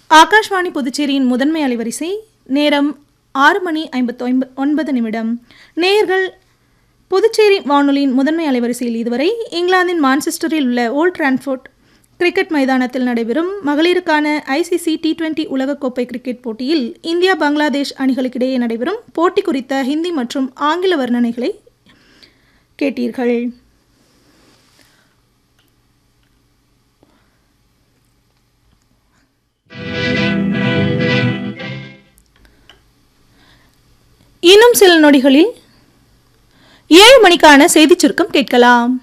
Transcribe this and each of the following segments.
ஆகாஷ்வாணி புதுச்சேரியின் முதன்மை அலைவரிசை நேரம் ஆறு மணி ஐம்பத்தி ஒன்பது நிமிடம் நேயர்கள் புதுச்சேரி வானொலியின் முதன்மை அலைவரிசையில் இதுவரை இங்கிலாந்தின் மான்செஸ்டரில் உள்ள ஓல்ட் டிரான்ஃபோர்ட் கிரிக்கெட் மைதானத்தில் நடைபெறும் மகளிருக்கான ஐசிசி டி டுவெண்டி உலகக்கோப்பை கிரிக்கெட் போட்டியில் இந்தியா பங்களாதேஷ் அணிகளுக்கிடையே நடைபெறும் போட்டி குறித்த ஹிந்தி மற்றும் ஆங்கில வர்ணனைகளை கேட்டீர்கள் இன்னும் சில நொடிகளில் ஏழு மணிக்கான செய்திச் சுருக்கம் கேட்கலாம்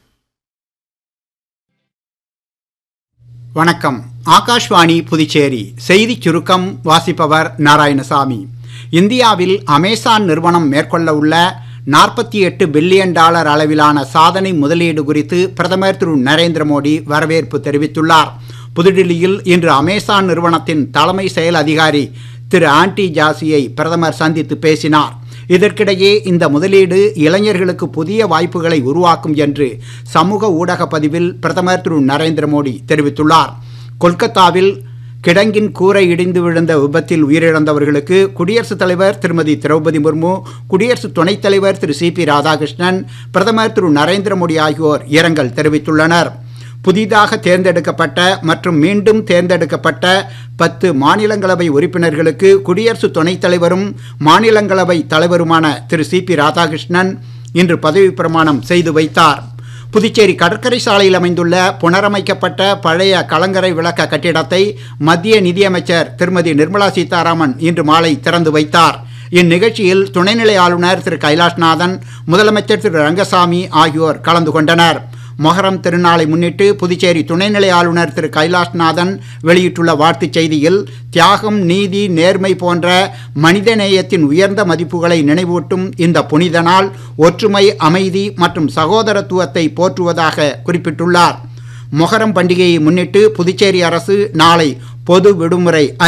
வணக்கம் ஆகாஷ்வாணி புதுச்சேரி செய்திச் சுருக்கம் வாசிப்பவர் நாராயணசாமி இந்தியாவில் அமேசான் நிறுவனம் மேற்கொள்ள உள்ள நாற்பத்தி எட்டு பில்லியன் டாலர் அளவிலான சாதனை முதலீடு குறித்து பிரதமர் திரு நரேந்திர மோடி வரவேற்பு தெரிவித்துள்ளார் புதுடில்லியில் இன்று அமேசான் நிறுவனத்தின் தலைமை செயல் அதிகாரி திரு ஆண்டி ஜாசியை பிரதமர் சந்தித்து பேசினார் இதற்கிடையே இந்த முதலீடு இளைஞர்களுக்கு புதிய வாய்ப்புகளை உருவாக்கும் என்று சமூக ஊடக பதிவில் பிரதமர் திரு நரேந்திர மோடி தெரிவித்துள்ளார் கொல்கத்தாவில் கிடங்கின் கூரை இடிந்து விழுந்த விபத்தில் உயிரிழந்தவர்களுக்கு குடியரசுத் தலைவர் திருமதி திரௌபதி முர்மு குடியரசு துணைத் தலைவர் திரு சி பி ராதாகிருஷ்ணன் பிரதமர் திரு நரேந்திர மோடி ஆகியோர் இரங்கல் தெரிவித்துள்ளனர் புதிதாக தேர்ந்தெடுக்கப்பட்ட மற்றும் மீண்டும் தேர்ந்தெடுக்கப்பட்ட பத்து மாநிலங்களவை உறுப்பினர்களுக்கு குடியரசு துணைத் தலைவரும் மாநிலங்களவை தலைவருமான திரு சி பி ராதாகிருஷ்ணன் இன்று பதவி பிரமாணம் செய்து வைத்தார் புதுச்சேரி கடற்கரை சாலையில் அமைந்துள்ள புனரமைக்கப்பட்ட பழைய கலங்கரை விளக்க கட்டிடத்தை மத்திய நிதியமைச்சர் திருமதி நிர்மலா சீதாராமன் இன்று மாலை திறந்து வைத்தார் இந்நிகழ்ச்சியில் துணைநிலை ஆளுநர் திரு கைலாஷ்நாதன் முதலமைச்சர் திரு ரங்கசாமி ஆகியோர் கலந்து கொண்டனர் மொஹரம் திருநாளை முன்னிட்டு புதுச்சேரி துணைநிலை ஆளுநர் திரு கைலாஷ்நாதன் வெளியிட்டுள்ள வாழ்த்துச் செய்தியில் தியாகம் நீதி நேர்மை போன்ற மனிதநேயத்தின் உயர்ந்த மதிப்புகளை நினைவூட்டும் இந்த புனித நாள் ஒற்றுமை அமைதி மற்றும் சகோதரத்துவத்தை போற்றுவதாக குறிப்பிட்டுள்ளார் மொஹரம் பண்டிகையை முன்னிட்டு புதுச்சேரி அரசு நாளை பொது விடுமுறை